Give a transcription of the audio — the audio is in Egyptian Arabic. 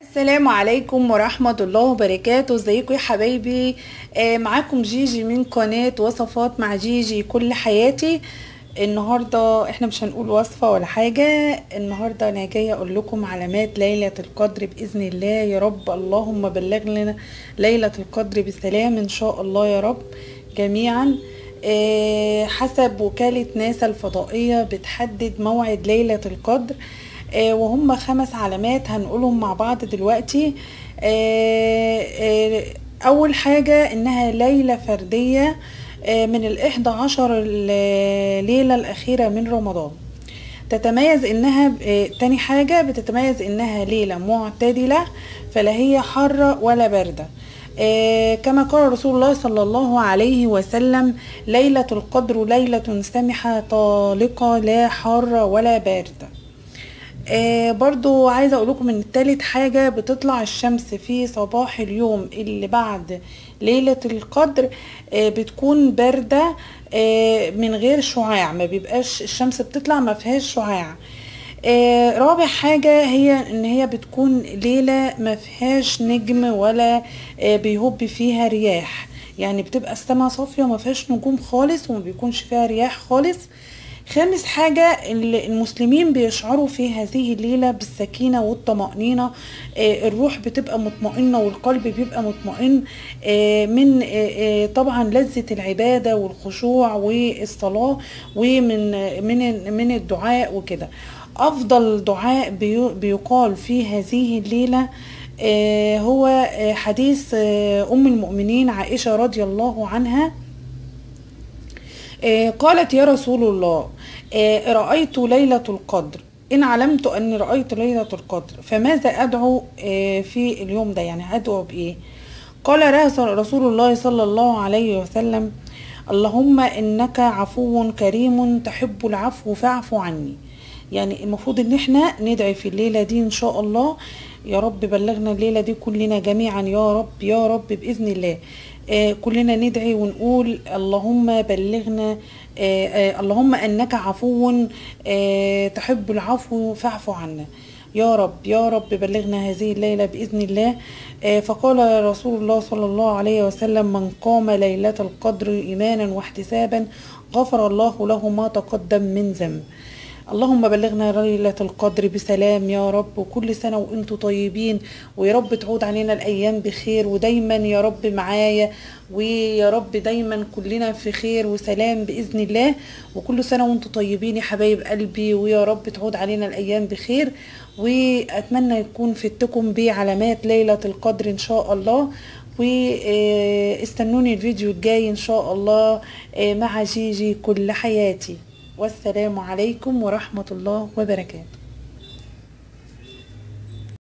السلام عليكم ورحمة الله وبركاته ازيكم يا حبايبي آه معاكم جيجي من قناة وصفات مع جيجي كل حياتي النهاردة احنا مش هنقول وصفة ولا حاجة النهاردة انا جاية اقول لكم علامات ليلة القدر بإذن الله يا رب اللهم بلغ لنا ليلة القدر بسلام ان شاء الله يا رب جميعا آه حسب وكالة ناسا الفضائية بتحدد موعد ليلة القدر آه وهم خمس علامات هنقولهم مع بعض دلوقتي آه آه اول حاجة انها ليلة فردية من الإحدى عشر الليلة الأخيرة من رمضان تتميز إنها تاني حاجة بتتميز إنها ليلة معتدلة فلا هي حارة ولا باردة كما قال رسول الله صلى الله عليه وسلم ليلة القدر ليلة سمحة طالقة لا حارة ولا باردة آه برضو عايزة اقول لكم ان التالت حاجة بتطلع الشمس في صباح اليوم اللي بعد ليلة القدر آه بتكون باردة آه من غير شعاع ما بيبقاش الشمس بتطلع ما فيهاش شعاع آه رابع حاجة هي ان هي بتكون ليلة ما فيهاش نجم ولا آه بيهب فيها رياح يعني بتبقى السماء صافية وما فيهاش نجوم خالص وما بيكونش فيها رياح خالص خامس حاجة المسلمين بيشعروا في هذه الليلة بالسكينة والطمأنينة الروح بتبقى مطمئنة والقلب بيبقى مطمئن من طبعا لذة العبادة والخشوع والصلاة ومن من من الدعاء وكده أفضل دعاء بيقال في هذه الليلة هو حديث أم المؤمنين عائشة رضي الله عنها قالت يا رسول الله رأيت ليلة القدر إن علمت أني رأيت ليلة القدر فماذا أدعو في اليوم ده يعني أدعو بإيه قال رسول الله صلى الله عليه وسلم اللهم إنك عفو كريم تحب العفو فاعف عني يعني المفروض ان احنا ندعي في الليلة دي ان شاء الله يا رب بلغنا الليلة دي كلنا جميعا يا رب يا رب بإذن الله آه كلنا ندعي ونقول اللهم بلغنا آه آه اللهم انك عفو تحب العفو فاعف عنا يا رب يا رب بلغنا هذه الليلة بإذن الله فقال رسول الله صلى الله عليه وسلم من قام ليلة القدر إيمانا واحتسابا غفر الله له ما تقدم من ذنب اللهم بلغنا ليلة القدر بسلام يا رب وكل سنة وانتم طيبين ويا رب تعود علينا الأيام بخير ودايما يا رب معايا ويا رب دايما كلنا في خير وسلام بإذن الله وكل سنة وانتم طيبين يا حبايب قلبي ويا رب تعود علينا الأيام بخير وأتمنى يكون فدتكم بعلامات ليلة القدر إن شاء الله واستنوني الفيديو الجاي إن شاء الله مع جيجي كل حياتي والسلام عليكم ورحمة الله وبركاته